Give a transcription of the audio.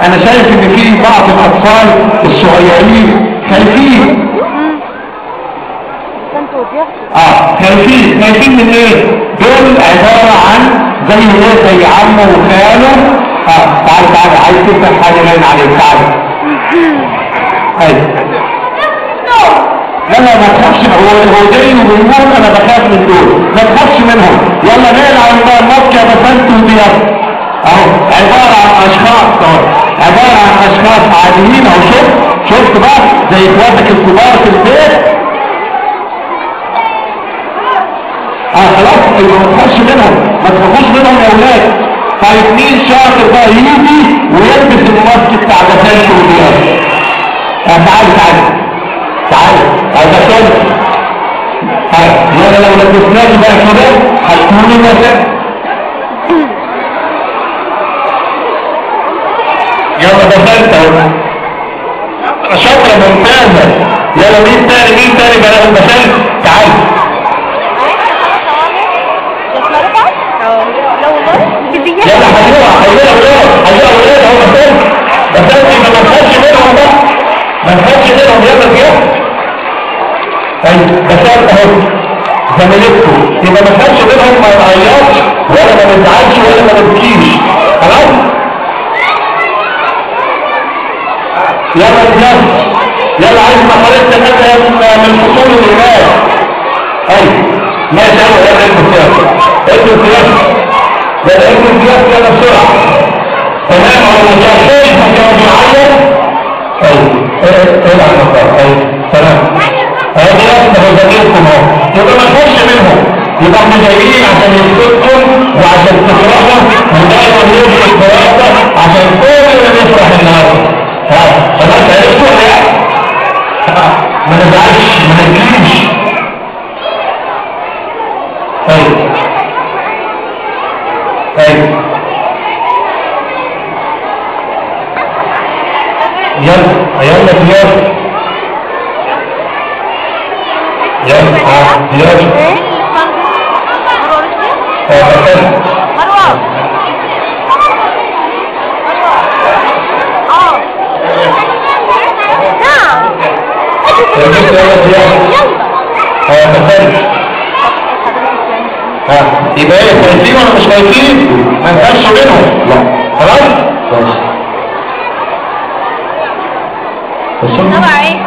انا شايف ان في بعض الاطفال الصغيرين خايفين اه خايفين خايفين من ايه دول عبارة عن زي ايه زي عمه وخاله اه تعال تعال عايز تفتح حاجة باين عليك تعال ايوه لا لا ما تخافش هو هو جاي وبيموت انا بخاف من دول ما تخافش منهم يلا نقلع الماتش يا بسنت ودياب اهو عبارة عن اشخاص اهو عبارة عن اشخاص عاديين اهو شفت شفت بقى زي اخواتك الكبار في البيت اه خلاص يبقى ما تخافش منهم ما تخافوش منهم يا اولاد طيب مين شاطر بقى يجي ويلبس الماسك بتاع بسنت ودياب اه تعالى تعالى تعالى هذا كله يلا لو لبسناك بقى كده هتكوني مثلا يلا دخلت اهو شاطرة ممتازة يلا مين تاني مين تاني بقى لو دخلت تعال يلا حيوها حيوها ولاد حيوها ولاد اهو دخلت دخلت يبقى ما تخافش منهم بقى ما تخافش منهم يلا فيها طيب دخلت اهو زميلتكم يبقى ما تخافش منهم ما تعيطش ولا ما تزعلش ولا ما تبكيش خلاص يلا الناس يلا عايز مقالتنا مثلا من فصول الإيمان ايوه ماشي اهو يلا ابن السياسة ابن السياسة يلا ابن السياسة يلا بسرعة تمام هو مشاهدين ما كانوا بيعيط ايوه ايه العب المقال ايوه تمام هذه أصبح زميلكم اهو يبقى ما تخش منهم يبقى احنا جايين عشان يسكتكم وعشان تفرحوا ودايما نجري الدراسة عشان كلنا نفرح النهارده ها خلاص عرفتوا ولا لا؟ ما نزعلش ما نجيش طيب طيب يلا يلا زياد يلا ها زياد اه بس يلا زياد اه بس ها يبقى ايه خايفين ولا مش خايفين؟ ما نخافش منهم لا خلاص؟ طبعا ايه